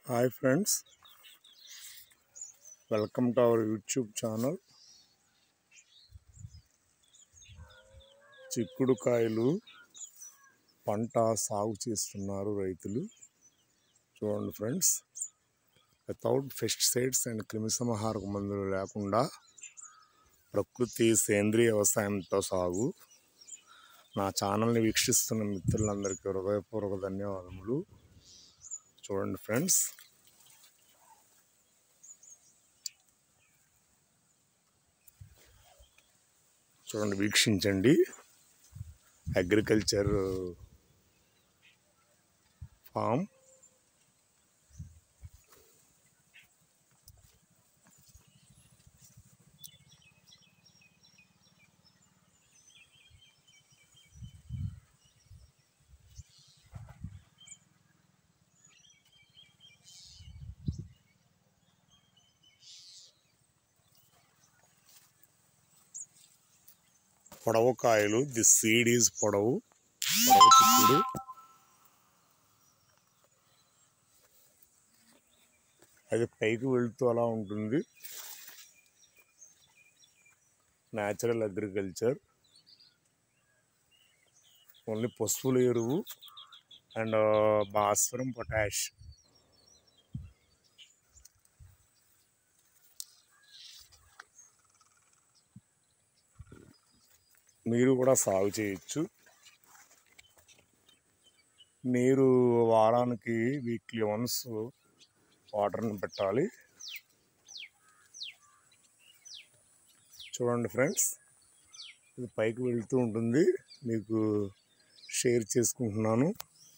hi friends welcome to our YouTube channel చిక్కుడుకాయలు పంట సాగు చేస్తున్నారు రైతులు చూడండి ఫ్రెండ్స్ వితౌట్ పెస్టిసైడ్స్ అండ్ క్రిమిసంహారక మందులు లేకుండా ప్రకృతి సేంద్రియ వ్యవసాయంతో సాగు నా ఛానల్ని వీక్షిస్తున్న మిత్రులందరికీ హృదయపూర్వక ధన్యవాదములు చూడండి ఫ్రెండ్స్ చూడండి వీక్షించండి అగ్రికల్చర్ ఫామ్ పొడవు కాయలు ది సీడ్ ఈజ్ పొడవు పొడవు చిక్కుడు అది పైకి వెళుతూ అలా ఉంటుంది న్యాచురల్ అగ్రికల్చర్ ఓన్లీ పశువుల ఎరువు అండ్ భాస్వరం పొటాష్ మీరు కూడా సాగు చేయొచ్చు నీరు వారానికి వీక్లీ వన్స్ వాటర్ని పెట్టాలి చూడండి ఫ్రెండ్స్ ఇది పైకి వెళ్తూ ఉంటుంది మీకు షేర్ చేసుకుంటున్నాను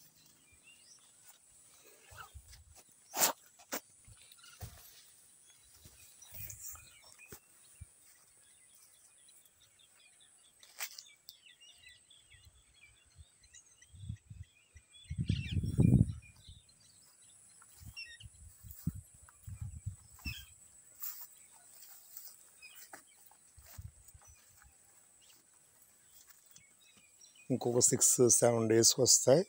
ఇంకొక సిక్స్ సెవెన్ డేస్కి వస్తాయి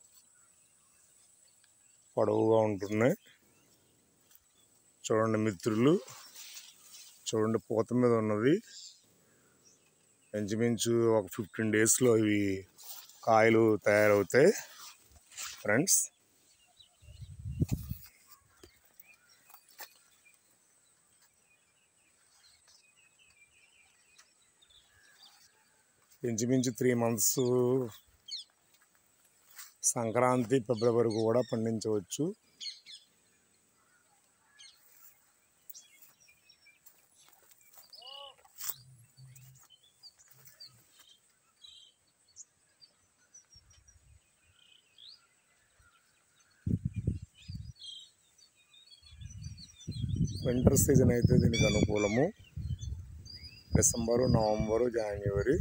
పొడవుగా ఉంటున్నాయి చూడండి మిత్రులు చూడండి పూత మీద ఉన్నది ఇంచుమించు ఒక ఫిఫ్టీన్ డేస్లో ఇవి కాయలు తయారవుతాయి ఫ్రెండ్స్ ఇంచుమించు త్రీ మంత్స్ సంక్రాంతి ఫిబ్రవరి కూడా పండించవచ్చు వింటర్ సీజన్ అయితే దీనికి అనుకూలము డిసెంబరు నవంబరు జనవరి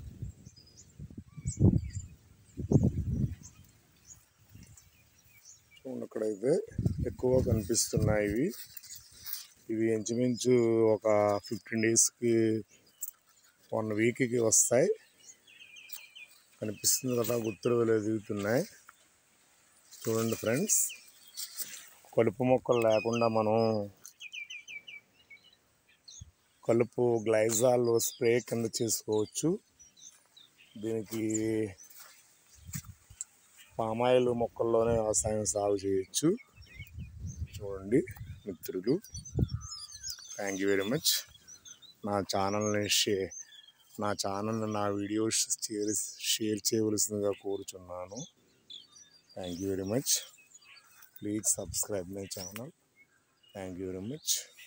చూడండి అక్కడైతే ఎక్కువ కనిపిస్తున్నాయి ఇవి ఇవి ఇంచుమించు ఒక ఫిఫ్టీన్ డేస్కి వన్ వీక్కి వస్తాయి కనిపిస్తుంది కదా గుర్తులు ఎదుగుతున్నాయి చూడండి ఫ్రెండ్స్ కలుపు మొక్కలు లేకుండా మనం కలుపు గ్లైజాల్ స్ప్రే కింద చేసుకోవచ్చు దీనికి పామాయిల్ మొక్కల్లోనే వ్యవసాయం సాగు చేయొచ్చు చూడండి మిత్రులు థ్యాంక్ యూ వెరీ మచ్ నా ఛానల్ని షే నా ఛానల్ని నా వీడియోస్ షేర్ షేర్ చేయవలసిందిగా కోరుచున్నాను thank you very much please subscribe my channel thank you very much